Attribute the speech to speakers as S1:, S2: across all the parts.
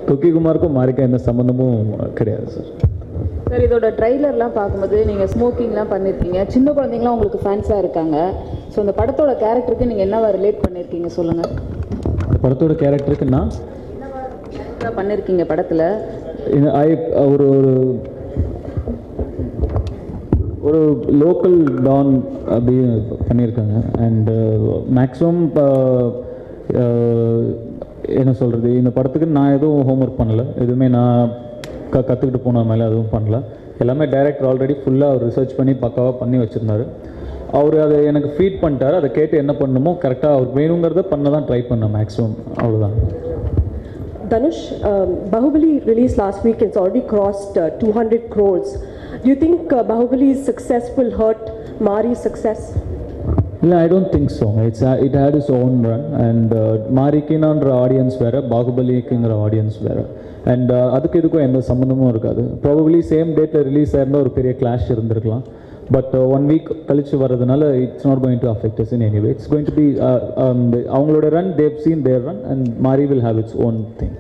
S1: குக்கிகுமாருக்கும் மாரிக்கும் எந்த சம்மந்தமும் கிடையாது சார்
S2: சார் இதோட ட்ரைலர்லாம் பார்க்கும்போது நீங்கள் ஸ்மோக்கிங்லாம் பண்ணியிருக்கீங்க சின்ன குழந்தைங்களாம் உங்களுக்கு ஃபேன்ஸாக இருக்காங்க ஸோ இந்த படத்தோட கேரக்டருக்கு நீங்கள் என்னவா ரிலேட் பண்ணியிருக்கீங்க சொல்லுங்கள்
S1: இந்த படத்தோட கேரக்டருக்கு நான்
S2: என்ன பண்ணியிருக்கீங்க படத்தில்
S1: இந்த ஐ ஒரு ஒரு ஒரு லோக்கல் டான் அப்படி பண்ணியிருக்காங்க அண்டு மேக்ஸிமம் என்ன சொல்கிறது இந்த படத்துக்கு நான் எதுவும் ஹோம்ஒர்க் பண்ணல எதுவுமே நான் க கற்றுக்கிட்டு போன மேலே எதுவும் பண்ணல எல்லாமே டைரக்டர் ஆல்ரெடி ஃபுல்லாக அவர் ரிசர்ச் பண்ணி பக்காவாக பண்ணி வச்சுருந்தாரு அவர் அதை எனக்கு ஃபீட் பண்ணிட்டாரு அதை கேட்டு என்ன பண்ணணுமோ கரெக்டாக அவருக்கு வேணுங்கிறத பண்ண தான் ட்ரை பண்ணேன் மேக்ஸிமம் அவ்வளோதான்
S3: Dhanush, um, Bahubali released last week. It's already crossed uh, 200 crores. Do you think uh, Bahubal's success will hurt Mari's success?
S1: இல்லை I don't think so it's it had is own run and மாரிக்கினான்ற audience வேறு பாகுபலிக்குங்கிற audience வேறு and அதுக்கு இதுக்கும் எந்த சம்மந்தமும் இருக்காது ப்ராபப்ளி சேம் டேட்டில் ரிலீஸ் ஆயிருந்தால் ஒரு பெரிய கிளாஷ் இருந்திருக்கலாம் பட் ஒன் வீக் கழிச்சு வர்றதுனால it's not going to affect is in anyway it's going to be அவங்களோட run they've seen their run and Maari will have its own thing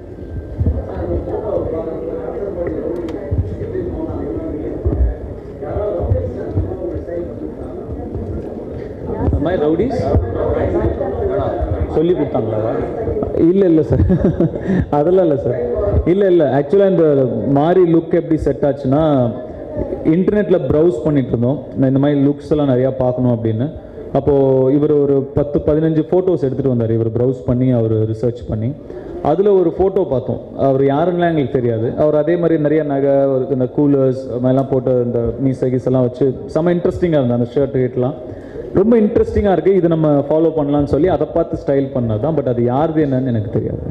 S1: my rowdies சொல்லி கொடுத்தாங்களா இல்லை இல்லை சார் அதெல்லாம் இல்லை சார் இல்லை இல்லை ஆக்சுவலாக இந்த மாறி லுக் எப்படி செட் ஆச்சுன்னா இன்டர்நெட்டில் ப்ரௌஸ் பண்ணிட்டு இருந்தோம் நான் இந்த மாதிரி லுக்ஸ் எல்லாம் நிறையா பார்க்கணும் அப்படின்னு அப்போது இவர் ஒரு பத்து பதினஞ்சு ஃபோட்டோஸ் எடுத்துகிட்டு வந்தார் இவர் ப்ரௌஸ் பண்ணி அவர் ரிசர்ச் பண்ணி அதில் ஒரு ஃபோட்டோ பார்த்தோம் அவர் யாருன்னெலாம் எங்களுக்கு தெரியாது அவர் அதே மாதிரி நிறைய நகை ஒரு இந்த கூலர்ஸ் மாதிரிலாம் போட்டு இந்த மீசை கீசெல்லாம் வச்சு செம்ம இன்ட்ரெஸ்டிங்காக இருந்தது அந்த ஷர்ட் ரேட்லாம் ரொம்ப இன்ட்ரெஸ்டிங்காக இருக்குது இது நம்ம ஃபாலோ பண்ணலாம்னு சொல்லி அதை பார்த்து ஸ்டைல் பண்ணது தான் பட் அது யாருது என்னன்னு எனக்கு தெரியாது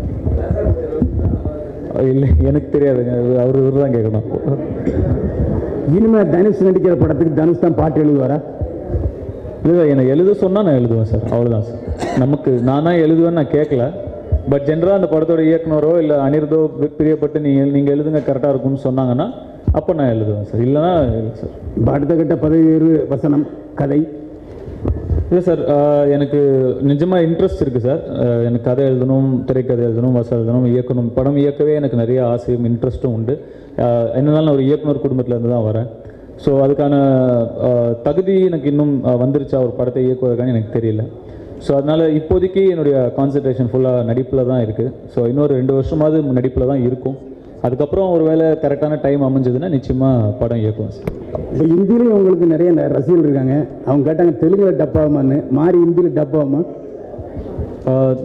S1: இல்லை எனக்கு தெரியாதுங்க அது அவர் இவர் தான் கேட்கணும்
S4: இனிமே தனுஷ் நடிக்கிற படத்துக்கு தனுஷ் தான் பாட்டு எழுதுவாரா
S1: இல்லை என்னை எழுத சொன்னால் நான் எழுதுவேன் சார் அவ்வளோதான் சார் நமக்கு நான் தான் எழுதுவேன்னு நான் கேட்கல பட் ஜென்ரலாக அந்த படத்தோட இயக்குனரோ இல்லை அனிருதோ பிரியப்பட்டு நீங்கள் நீங்கள் எழுதுங்க கரெக்டாக இருக்கும்னு சொன்னாங்கன்னா அப்போ நான் எழுதுவேன் சார் இல்லைன்னா இல்லை சார்
S4: இப்ப அடுத்த கட்ட பதவி உயர்வு வசனம் கதை
S1: இல்லை சார் ஆஹ் எனக்கு நிஜமாக இன்ட்ரெஸ்ட் இருக்குது சார் ஆஹ் எனக்கு கதை எழுதணும் திரைக்கதை எழுதணும் வசனம் எழுதணும் இயக்கணும் படம் இயக்கவே எனக்கு நிறைய ஆசையும் இன்ட்ரெஸ்ட்டும் உண்டு ஆஹ் என்னனாலும் நான் ஒரு இயக்குனர் குடும்பத்திலேருந்து தான் வரேன் ஸோ அதுக்கான ஆஹ் தகுதி எனக்கு இன்னும் ஆஹ் வந்துருச்சா ஒரு படத்தை இயக்குவதற்கான எனக்கு தெரியல ஸோ அதனால் இப்போதைக்கு என்னுடைய கான்சன்ட்ரேஷன் ஃபுல்லாக நடிப்பில் தான் இருக்குது ஸோ இன்னொரு ரெண்டு வருஷமாவது நடிப்பில் தான் இருக்கும் அதுக்கப்புறம் ஒரு வேளை கரெக்டான டைம் அமைஞ்சதுன்னா நிச்சயமாக படம் இயக்குவேன் சார்
S4: இப்போ இந்தியிலையும் உங்களுக்கு நிறைய ந- ரசிகர்கள் இருக்காங்க அவங்க கேட்டாங்க தெலுங்குல டப்பாகுமான்னு மாறி இந்தியில டப்பாகுமா
S1: ஆஹ்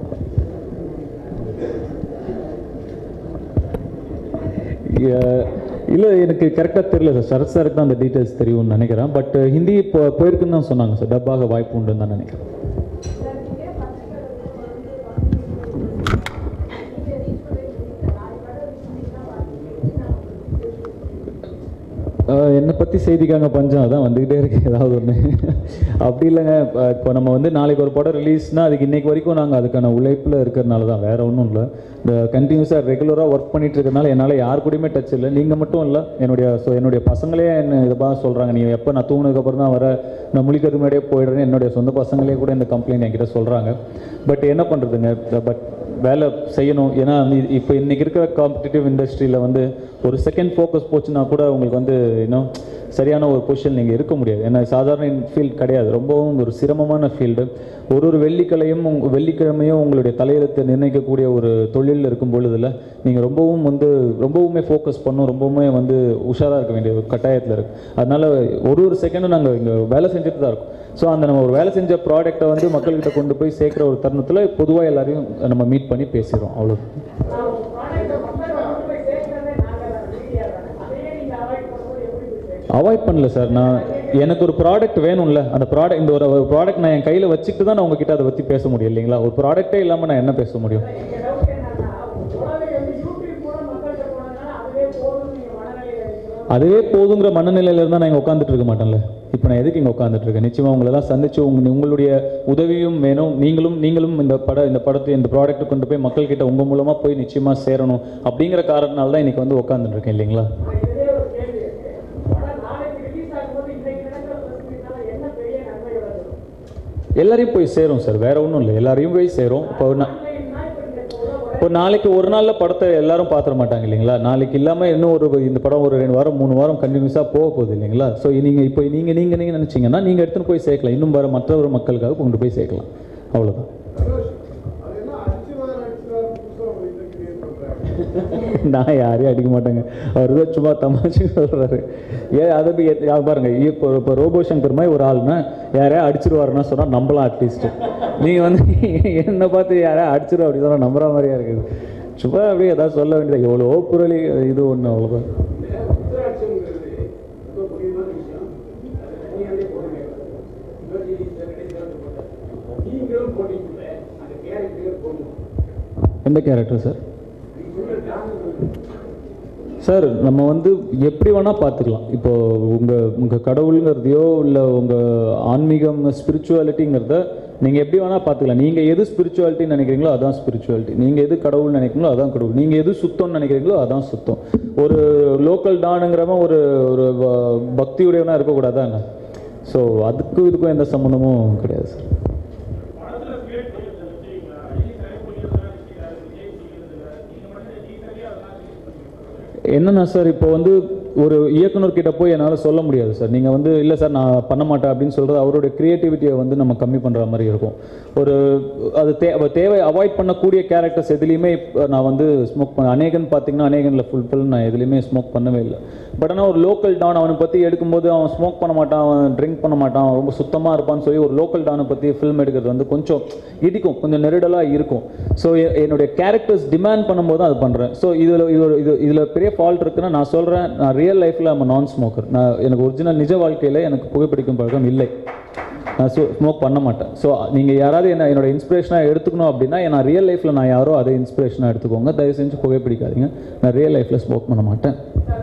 S1: ய- இல்லை எனக்கு கரெக்டாக தெரியல சார் சரத் சாருக்கு தான் அந்த டீட்டெயில்ஸ் தெரியும்னு நினைக்கிறேன் பட் ஹிந்தி இப்போ போயிருக்குன்னு தான் சொன்னாங்க சார் டப்பாக வாய்ப்பு உண்டுன்னு தான் நினைக்கிறேன் ஆஹ் என்னை பற்றி செய்திக்காங்க பஞ்சம் அதான் வந்துக்கிட்டே இருக்கு ஏதாவது ஒன்று அப்படி இல்லைங்க இப்போ இப்போ நம்ம வந்து நாளைக்கு ஒரு படம் ரிலீஸ்னால் அதுக்கு இன்னைக்கு வரைக்கும் நாங்கள் அதுக்கான உழைப்பில் இருக்கிறனால தான் வேற ஒன்றும் இல்லை இந்த கண்டினியூஸாக ரெகுலராக ஒர்க் பண்ணிட்டு இருக்கறனால என்னால் யார் கூடயுமே டச் இல்லை நீங்கள் மட்டும் இல்லை என்னுடைய ஸோ என்னுடைய பசங்களே என்ன இதை தான் சொல்கிறாங்க நீ எப்போ நான் தூங்கினதுக்கப்புறம் தான் வர நான் முழிக்கிறதுக்கு முன்னாடியே போயிடுறேன்னு என்னுடைய சொந்த பசங்களே கூட இந்த கம்ப்ளைண்ட் என்கிட்ட சொல்கிறாங்க பட் என்ன பண்ணுறதுங்க பட் வேலை செய்யணும் ஏன்னா இ- இப்போ இன்னைக்கு இருக்கிற காம்படிட்டிவ் இண்டஸ்ட்ரியில் வந்து ஒரு செகண்ட் ஃபோக்கஸ் போச்சுன்னா கூட உங்களுக்கு வந்து இன்னும் சரியான ஒரு பொசிஷன் நீங்கள் இருக்க முடியாது ஏன்னா சாதாரண ஃபீல்ட் கிடையாது ரொம்பவும் ஒரு சிரமமான ஃபீல்டு ஒரு ஒரு வெள்ளிக்கிழையும் உங்க- வெள்ளிக்கிழமையும் உங்களுடைய தலையெழுத்தை நிர்ணயிக்கக்கூடிய ஒரு தொழிலில் இருக்கும் பொழுதுல நீங்கள் ரொம்பவும் வந்து ரொம்பவுமே ஃபோக்கஸ் பண்ணும் ரொம்பவுமே வந்து உஷாராக இருக்க வேண்டிய ஒரு கட்டாயத்தில் இருக்கு அதனால ஒரு ஒரு செகண்டும் நாங்கள் இங்கே வேலை செஞ்சுட்டு தான் இருக்கோம் ஸோ அந்த நம்ம ஒரு வேலை செஞ்ச ப்ராடக்ட்டை வந்து மக்கள்கிட்ட கொண்டு போய் சேர்க்குற ஒரு தருணத்தில் பொதுவாக எல்லாரையும் நம்ம மீட் பண்ணி பேசிடுறோம் அவ்வளோ அவாய்ட் பண்ணல சார் நான் எனக்கு ஒரு ப்ராடக்ட் வேணும்ல அந்த ப்ராடக்ட் இந்த ஒரு ஒரு ப்ராடக்ட் நான் என் கையில் வச்சுட்டு தான் நான் உங்ககிட்ட அதை பற்றி பேச முடியும் இல்லைங்களா ஒரு ப்ராடக்ட்டே இல்லாமல் நான் என்ன பேச முடியும் அதுவே போதுங்கிற மனநிலையில இருந்தால் நான் இங்கே உட்காந்துட்டு இருக்க மாட்டேன்ல இப்போ நான் எதுக்கு இங்கே உட்காந்துட்டு இருக்கேன் நிச்சயமா உங்களெல்லாம் சந்திச்சு உங்க உங்களுடைய உதவியும் வேணும் நீங்களும் நீங்களும் இந்த பட இந்த படத்தை இந்த ப்ராடக்ட்டை கொண்டு போய் மக்கள்கிட்ட உங்க மூலமா போய் நிச்சயமா சேரணும் அப்படிங்கிற காரணத்தினால தான் இன்னைக்கு வந்து உட்காந்துட்டு இருக்கேன் இல்லைங்களா எல்லாரையும் போய் சேரும் சார் வேற ஒன்றும் இல்லை எல்லாரையும் போய் சேரும் இப்போ நான் இப்போ ஒரு நாளைக்கு ஒரு நாளில் படத்தை எல்லாரும் பார்த்துட மாட்டாங்க இல்லைங்களா நாளைக்கு இல்லாமல் இன்னும் ஒரு இந்த படம் ஒரு ரெண்டு வாரம் மூணு வாரம் கண்டினியூஸாக போக போகுது இல்லைங்களா ஸோ நீங்கள் இப்போ நீங்கள் நீங்கள் நீங்கள் நினச்சிங்கன்னா நீங்கள் எடுத்துன்னு போய் சேர்க்கலாம் இன்னும் வர மற்ற ஒரு மக்களுக்காக கொண்டு போய் சேர்க்கலாம் அவ்வளோதான் நான் யாரையும் அடிக்க மாட்டேங்க அவர் தான் சும்மா தமாஷு சொல்கிறாரு ஏன் அதை போய் ஏத்து- யா- பாருங்க இப்போ இப்போ ரோபோ சங்கர் மாதிரி ஒரு ஆள்னா யாரையா அடிச்சிருவாருன்னா சொன்னால் நம்பலாம் அட்லீஸ்ட் நீங்கள் வந்து என்னை பார்த்து யாரையா அடிச்சிரும் அப்படி சொன்னால் நம்புற மாதிரியா இருக்குது சும்மா அப்படியே ஏதாவது சொல்ல வேண்டியது எவ்வளோ குரலி இது ஒன்று அவ்வளோதான் எந்த கேரக்டர் சார் சார் நம்ம வந்து எப்படி வேணால் பார்த்துக்கலாம் இப்போ உங்கள் உங்கள் கடவுளுங்கிறதையோ இல்லை உங்கள் ஆன்மீகம் ஸ்பிரிச்சுவாலிட்டிங்கிறத நீங்கள் எப்படி வேணால் பார்த்துக்கலாம் நீங்கள் எது ஸ்பிரிச்சுவாலிட்டின்னு நினைக்கிறீங்களோ அதான் ஸ்பிரிச்சுவாலிட்டி நீங்கள் எது கடவுள் நினைக்கிறீங்களோ அதான் கடவுள் நீங்கள் எது சுத்தம்னு நினைக்கிறீங்களோ அதான் சுத்தம் ஒரு லோக்கல் டானுங்கிறவன் ஒரு ஒரு வ- பக்தியுடையவனாக இருக்கக்கூடாதா என்ன ஸோ அதுக்கும் இதுக்கும் எந்த சம்மந்தமும் கிடையாது சார் என்னன்னா சார் இப்போ வந்து ஒரு இயக்குனர் கிட்ட போய் என்னால் சொல்ல முடியாது சார் நீங்கள் வந்து இல்லை சார் நான் பண்ண மாட்டேன் அப்படின்னு சொல்கிறது அவருடைய க்ரியேட்டிவிட்டியை வந்து நம்ம கம்மி பண்ணுற மாதிரி இருக்கும் ஒரு அது தே அவ தேவை அவாய்ட் பண்ணக்கூடிய கேரக்டர்ஸ் எதுலேயுமே இப்ப நான் வந்து ஸ்மோக் பண்ண அநேகன் பார்த்தீங்கன்னா அநேகனில் ஃபுல்ஃபில் நான் எதுலேயுமே ஸ்மோக் பண்ணவே இல்லை பட் ஆனால் ஒரு லோக்கல் டான் அவனை பற்றி எடுக்கும்போது அவன் ஸ்மோக் பண்ண மாட்டான் அவன் ட்ரிங்க் பண்ண மாட்டான் அவன் ரொம்ப சுத்தமாக இருப்பான்னு சொல்லி ஒரு லோக்கல் டானை பற்றி ஃபில்ம் எடுக்கிறது வந்து கொஞ்சம் இடிக்கும் கொஞ்சம் நெருடலாக இருக்கும் ஸோ என்னுடைய கேரக்டர்ஸ் டிமாண்ட் பண்ணும்போது தான் அது பண்ணுறேன் ஸோ இதில் இது ஒரு இது இதில் பெரிய ஃபால்ட் இருக்குன்னா நான் சொல்கிறேன் நான் ரியல் லைஃப்பில் நம்ம நான் ஸ்மோக்கர் நான் எனக்கு ஒரிஜினல் நிஜ வாழ்க்கையில் எனக்கு புகைப்பிடிக்கும் பழக்கம் இல்லை நான் ஸ்மோக் பண்ண மாட்டேன் ஸோ நீங்கள் யாராவது என்ன என்னோட இன்ஸ்பிரேஷனாக எடுத்துக்கணும் அப்படின்னா நான் ரியல் லைஃப்பில் நான் யாரோ அதை இன்ஸ்பிரேஷனாக எடுத்துக்கோங்க தயவு செஞ்சு புகைப்பிடிக்காதீங்க நான் ரியல் லைஃப்பில் ஸ்மோக் பண்ண மாட்டேன்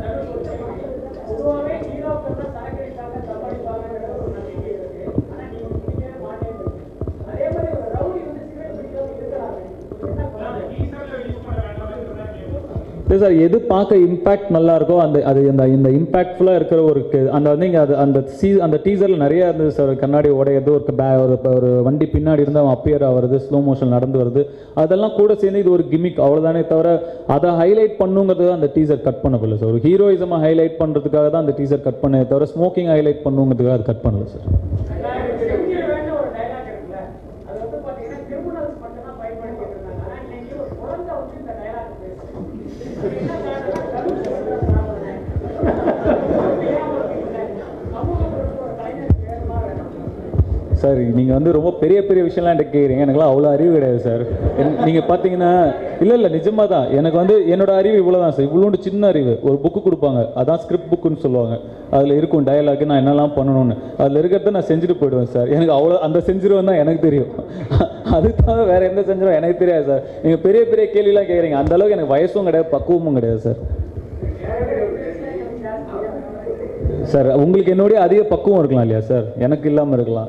S1: இல்லை சார் எது பார்க்க இம்பாக்ட் நல்லா இருக்கோ அந்த அது அந்த இந்த இம்பாக்ட்ஃபுல்லாக இருக்கிற ஒரு க- அந்த வந்து இங்கே அது அந்த சீ அந்த டீசரில் நிறைய இருந்தது சார் கண்ணாடி உடையிறது ஒரு பே ஒரு இப்ப ஒரு வண்டி பின்னாடி இருந்து அவன் அப்பியர் ஆகிறது ஸ்லோ மோஷன் நடந்து வருது அதெல்லாம் கூட சேர்ந்து இது ஒரு கிமிக் அவ்வளோதானே தவிர அதை ஹைலைட் பண்ணுங்கிறது அந்த டீசர் கட் பண்ணவில்லை சார் ஒரு ஹீரோயிசமாக ஹைலைட் பண்ணுறதுக்காக தான் அந்த டீசர் கட் பண்ணே தவிர ஸ்மோக்கிங் ஹைலைட் பண்ணுங்கிறதுக்காக அது கட் பண்ணல சார் சார் நீங்கள் வந்து ரொம்ப பெரிய பெரிய விஷயம்லாம் என்கிட்ட கேட்குறீங்க எனக்குலாம் அவ்வளோ அறிவு கிடையாது சார் நீங்கள் பார்த்தீங்கன்னா இல்லை இல்லை நிஜமாக தான் எனக்கு வந்து என்னோட அறிவு இவ்வளோ தான் சார் இவ்வளோண்டு சின்ன அறிவு ஒரு புக்கு கொடுப்பாங்க அதான் ஸ்கிரிப்ட் புக்குன்னு சொல்லுவாங்க அதில் இருக்கும் டயலாக் நான் என்னெல்லாம் பண்ணணும்னு அதில் இருக்கிறத நான் செஞ்சுட்டு போயிடுவேன் சார் எனக்கு அவ்வளோ அந்த செஞ்சிருவேன் தான் எனக்கு தெரியும் அதுக்கு தவிர வேறு எந்த செஞ்சிரும் எனக்கு தெரியாது சார் நீங்கள் பெரிய பெரிய கேள்விலாம் கேட்குறீங்க அந்த அளவுக்கு எனக்கு வயசும் கிடையாது பக்குவமும் கிடையாது சார் சார் உங்களுக்கு என்னுடைய அதிக பக்குவம் இருக்கலாம் இல்லையா சார் எனக்கு இல்லாமல் இருக்கலாம்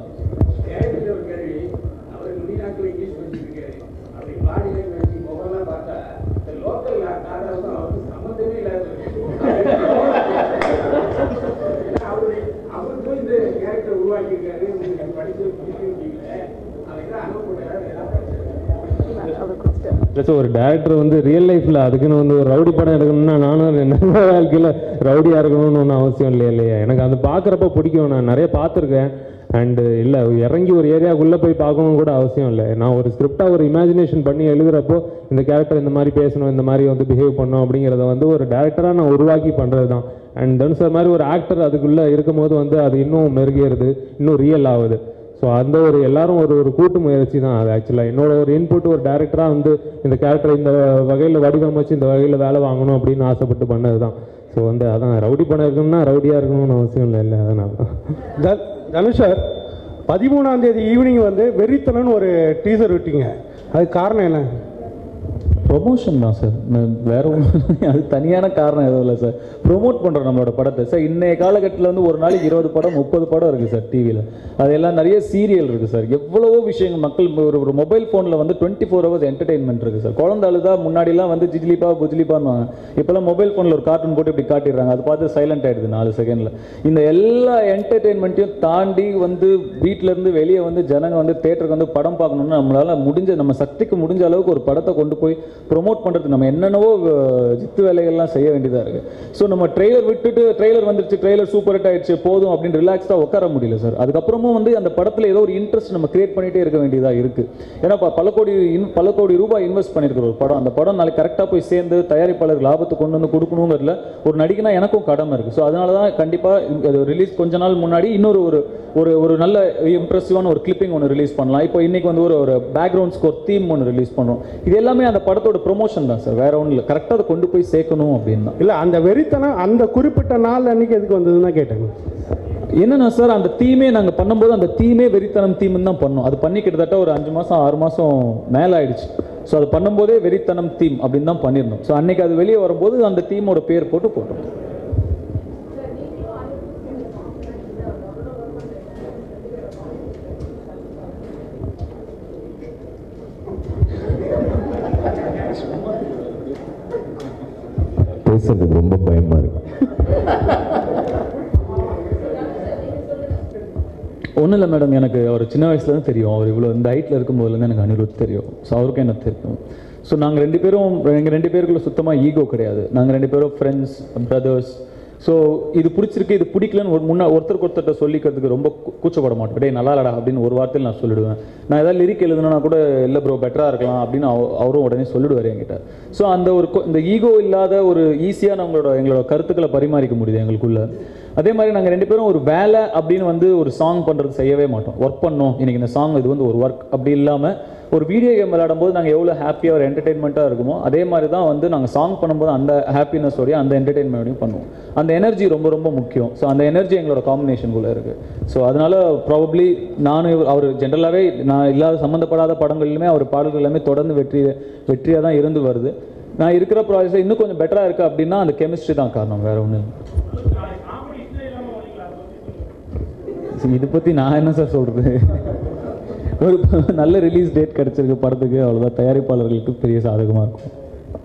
S5: ப்ளஸ் ஒரு டேரக்டர் வந்து ரியல் லைஃப்பில் அதுக்குன்னு வந்து ஒரு ரவுடி படம் எடுக்கணும்னா நானும் என்ன வாழ்க்கையில் ரவுடியாக இருக்கணும்னு ஒன்றும் அவசியம் இல்லை இல்லையா எனக்கு அது பார்க்குறப்ப பிடிக்கும் நான் நிறைய பார்த்துருக்கேன் அண்டு இல்லை இறங்கி ஒரு ஏரியாவுக்குள்ளே போய் பார்க்கணும் கூட அவசியம் இல்லை நான் ஒரு ஸ்கிரிப்டாக ஒரு இமேஜினேஷன் பண்ணி எழுதுறப்போ இந்த கேரக்டர் இந்த மாதிரி பேசணும் இந்த மாதிரி வந்து பிஹேவ் பண்ணணும் அப்படிங்கிறத வந்து ஒரு டேரக்டராக நான் உருவாக்கி பண்ணுறது தான் அண்ட் தனுஷ் சார் மாதிரி ஒரு ஆக்டர் அதுக்குள்ளே இருக்கும்போது வந்து அது இன்னும் மெருகேறுது இன்னும் ரியல் ஆகுது ஸோ அந்த ஒரு எல்லாரும் ஒரு ஒரு கூட்டு முயற்சி தான் அது ஆக்சுவலாக என்னோட ஒரு இன்புட் ஒரு டேரக்டராக வந்து இந்த கேரக்டர் இந்த வகையில் வடிவமைச்சு இந்த வகையில் வேலை வாங்கணும் அப்படின்னு ஆசைப்பட்டு பண்ணது தான் ஸோ வந்து அதான் ரவுடி படம் இருக்கணும்னா ரவுடியாக இருக்கணும்னு அவசியம் இல்லை இல்லை அதனால தான்
S6: த- தனுஷ் சார் பதிமூணாம் தேதி ஈவினிங் வந்து வெறித்தனன்னு ஒரு டீசர் விட்டீங்க அதுக்கு காரணம் என்ன
S1: ப்ரொமோஷன் தான் சார் நான் வேற ஒன்றும் அது தனியான காரணம் எதுவும் இல்லை சார் ப்ரொமோட் பண்ணுறோம் நம்மளோட படத்தை சார் இன்னைய காலகட்டத்தில் வந்து ஒரு நாளைக்கு இருபது படம் முப்பது படம் இருக்குது சார் டிவியில் அதெல்லாம் நிறைய சீரியல் இருக்குது சார் எவ்வளவோ விஷயங்கள் மக்கள் ஒரு ஒரு மொபைல் ஃபோனில் வந்து டுவெண்ட்டி ஃபோர் ஹவர்ஸ் என்டர்டெயின்மெண்ட் இருக்குது சார் குழந்தை அழுதா முன்னாடிலாம் வந்து ஜிஜிலிப்பா புஜிலிப்பான்னு இப்போல்லாம் மொபைல் ஃபோனில் ஒரு கார்ட்டூன் போட்டு இப்படி காட்டிடுறாங்க அது பார்த்து சைலண்ட் ஆகிடுது நாலு செகண்டில் இந்த எல்லா என்டர்டெயின்மெண்ட்டையும் தாண்டி வந்து வீட்டிலேருந்து வெளியே வந்து ஜனங்க வந்து தேட்டருக்கு வந்து படம் பார்க்கணும்னு நம்மளால் முடிஞ்ச நம்ம சக்திக்கு முடிஞ்ச அளவுக்கு ஒரு படத்தை கொண்டு போய் ப்ரொமோட் பண்ணுறதுக்கு நம்ம என்னென்னவோ அஹ், ஜித்து வேலைகள்லாம் செய்ய வேண்டியதாக இருக்குது ஸோ நம்ம ட்ரெய்லர் விட்டுட்டு ட்ரெய்லர் வந்துருச்சு ட்ரெய்லர் சூப்பர் ஹிட் ஆயிடுச்சு போதும் அப்படின்னு ரிலாக்ஸ்டாக உட்கார முடியல சார் அதுக்கப்புறமும் வந்து அந்த படத்தில் ஏதோ ஒரு இன்ட்ரெஸ்ட் நம்ம கிரியேட் பண்ணிகிட்டே இருக்க வேண்டியதாக இருக்குது ஏன்னா ப- பல கோடி இன் பல கோடி ரூபாய் இன்வெஸ்ட் பண்ணியிருக்கிற ஒரு படம் அந்த படம் நாளைக்கு கரெக்டாக போய் சேர்ந்து தயாரிப்பாளர் லாபத்தை கொண்டு வந்து கொடுக்கணுங்கிறதுல ஒரு நடிகனா எனக்கும் கடமை இருக்குது ஸோ அதனால தான் கண்டிப்பாக ரிலீஸ் கொஞ்ச நாள் முன்னாடி இன்னொரு ஒரு ஒரு ஒரு நல்ல இம்ப்ரெசிவான ஒரு கிளிப்பிங் ஒன்று ரிலீஸ் பண்ணலாம் இப்போ இன்னைக்கு வந்து ஒரு ஒரு பேக்ரவுண்ட் ஸ்கோர் தீம் ஒன்று ரிலீஸ் பண்ணுறோம் இது எல்லாமே அந்த படத்தோட ப்ரொமோஷன் தான் சார் வேற ஒன்றும் இல்லை கரெக்டாக அதை கொண்டு போய் சேர்க்கணும் அப்படின்னு தான்
S6: இல்லை அந்த வெறித்தனம் அந்த குறிப்பிட்ட நாள் அன்னைக்கு எதுக்கு வந்ததுன்னு தான் கேட்டேன்
S1: என்னன்னா சார் அந்த தீமே நாங்கள் பண்ணும்போது அந்த தீமே வெறித்தனம் தீம்னு தான் பண்ணோம் அது பண்ணி கிட்டத்தட்ட ஒரு அஞ்சு மாதம் ஆறு மாதம் மேலே ஆயிடுச்சு ஸோ அது பண்ணும்போதே வெறித்தனம் தீம் அப்படின்னு தான் பண்ணியிருந்தோம் ஸோ அன்னைக்கு அது வெளியே வரும்போது அந்த தீமோட பேர் போட்டு போட்டோம்
S7: பேசுறதுக்கு ரொம்ப பயமா இருக்கு
S1: ஒன்றும் இல்லை மேடம் எனக்கு அவர் சின்ன வயசுலேருந்து தெரியும் அவர் இவ்வளோ இந்த ஹைட்டில் இருக்கும்போதுலேருந்து எனக்கு அனிருத் தெரியும் ஸோ அவருக்கும் எனக்கு தெரியும் ஸோ நாங்கள் ரெண்டு பேரும் எங்கள் ரெண்டு பேருக்குள்ள சுத்தமாக ஈகோ கிடையாது நாங்கள் ரெண்டு பேரும் ஃப்ரெண்ட்ஸ் பிரதர்ஸ் ஸோ இது பிடிச்சிருக்கு இது பிடிக்கலன்னு ஒரு முன்னா ஒருத்தருக்கு ஒருத்தர்கிட்ட சொல்லிக்கிறதுக்கு ரொம்ப கூ- கூச்சப்பட மாட்டேன் டேய் நல்லா இல்லடா அப்படின்னு ஒரு வார்த்தையில் நான் சொல்லிடுவேன் நான் ஏதாவது லிரிக் எழுதுனா கூட இல்லை ப்ரோ பெட்டராக இருக்கலாம் அப்படின்னு அவ- அவரும் உடனே சொல்லிடுவார் என்கிட்ட ஸோ அந்த ஒரு கொ- இந்த ஈகோ இல்லாத ஒரு ஈஸியாக நம்மளோட எங்களோட கருத்துக்களை பரிமாறிக்க முடியுது எங்களுக்குள்ள அதே மாதிரி நாங்கள் ரெண்டு பேரும் ஒரு வேலை அப்படின்னு வந்து ஒரு சாங் பண்ணுறது செய்யவே மாட்டோம் ஒர்க் பண்ணோம் இன்னைக்கு இந்த சாங் இது வந்து ஒரு ஒர்க் அப்படி இல்லாமல் ஒரு வீடியோ கேம் விளையாடும்போது நாங்கள் எவ்வளோ ஹாப்பியாக ஒரு என்டர்டெயின்மெண்ட்டாக இருக்குமோ அதே மாதிரி தான் வந்து நாங்கள் சாங் பண்ணும்போது அந்த ஹாப்பினஸோடய அந்த என்டர்டெயின்மெண்ட்டையும் பண்ணுவோம் அந்த எனர்ஜி ரொம்ப ரொம்ப முக்கியம் ஸோ அந்த எனர்ஜி எங்களோட காம்பினேஷனுக்குள்ளே இருக்குது ஸோ அதனால ப்ராபப்ளி நானும் இவர் அவர் ஜென்ரலாகவே நான் இல்லாத சம்மந்தப்படாத படங்கள்லையுமே அவர் பாடல்கள் எல்லாமே தொடர்ந்து வெற்றி வெற்றியாக தான் இருந்து வருது நான் இருக்கிற ப்ராஜெக்ட் இன்னும் கொஞ்சம் பெட்டராக இருக்குது அப்படின்னா அந்த கெமிஸ்ட்ரி தான் காரணம் வேற ஒன்றும் இதை பற்றி நான் என்ன சார் சொல்கிறது ஒரு நல்ல ரிலீஸ் டேட் கிடச்சிருக்கு படத்துக்கு அவ்வளோதான் தயாரிப்பாளர்களுக்கு பெரிய சாதகமாக இருக்கும்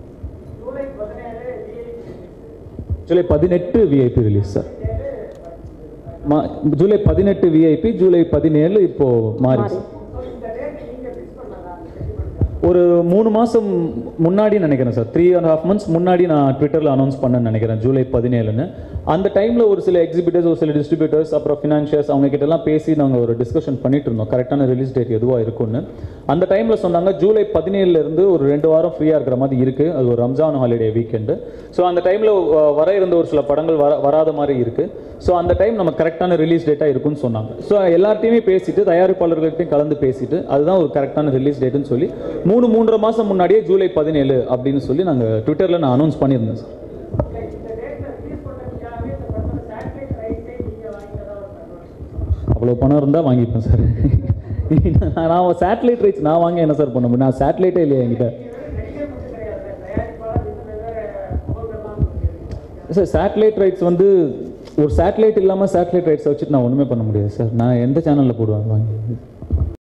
S1: ஜூலை பதினெட்டு விஐபி ரிலீஸ் சார் மா ஜூலை பதினெட்டு விஐபி ஜூலை பதினேழு இப்போ மாறி ஒரு மூணு மாதம் முன்னாடி நினைக்கிறேன் sir three and half months முன்னாடி நான் ட்விட்டரில் அனௌன்ஸ் பண்ணேன்னு நினைக்கிறேன் ஜூலை பதினேழுன்னு அந்த டைமில் ஒரு சில எக்ஸிபிட்டர்ஸ் ஒரு சில டிஸ்ட்ரிபியூட்டர்ஸ் அப்புறம் ஃபினான்ஷியர்ஸ் அவங்க கிட்டலாம் பேசி நாங்கள் ஒரு டிஸ்கஷன் பண்ணிட்டு இருந்தோம் கரெக்டான ரிலீஸ் டேட் எதுவாக இருக்கும்னு அந்த டைமில் சொன்னாங்க ஜூலை பதினேழுல இருந்து ஒரு ரெண்டு வாரம் ஃப்ரீயாக இருக்கிற மாதிரி இருக்குது அது ஒரு ரம்ஜான் ஹாலிடே வீக்கெண்டு ஸோ அந்த டைமில் வர இருந்த ஒரு சில படங்கள் வர வராத மாதிரி இருக்குது ஸோ அந்த டைம் நம்ம கரெக்டான ரிலீஸ் டேட்டாக இருக்கும்னு சொன்னாங்க ஸோ எல்லார்ட்டையுமே பேசிட்டு தயாரிப்பாளர்கள்ட்டையும் கலந்து பேசிட்டு அதுதான் ஒரு கரெக்டான ரிலீஸ் டேட்டுன்னு சொல்லி மூணு மூன்றரை மாதம் முன்னாடியே ஜூலை பதினேழு அப்படின்னு சொல்லி நாங்கள் ட்விட்டரில் நான் அனௌன்ஸ் பண்ணியிருந்தேன் சார் அவ்வளோ பணம் இருந்தால் வாங்கிப்பேன் சார் நான் சேட்டலைட் ரைட்ஸ் நான் வாங்க என்ன சார் பண்ண முடியும் நான் சேட்டலைட்டே இல்லையா என்கிட்ட சார் சேட்டலைட் ரைட்ஸ் வந்து ஒரு சேட்டலைட் இல்லாமல் சேட்டலைட் ரைட்ஸ் வச்சுட்டு நான் ஒன்றுமே பண்ண முடியாது சார் நான் எந்த சேனலில் போடுவேன் வாங்கி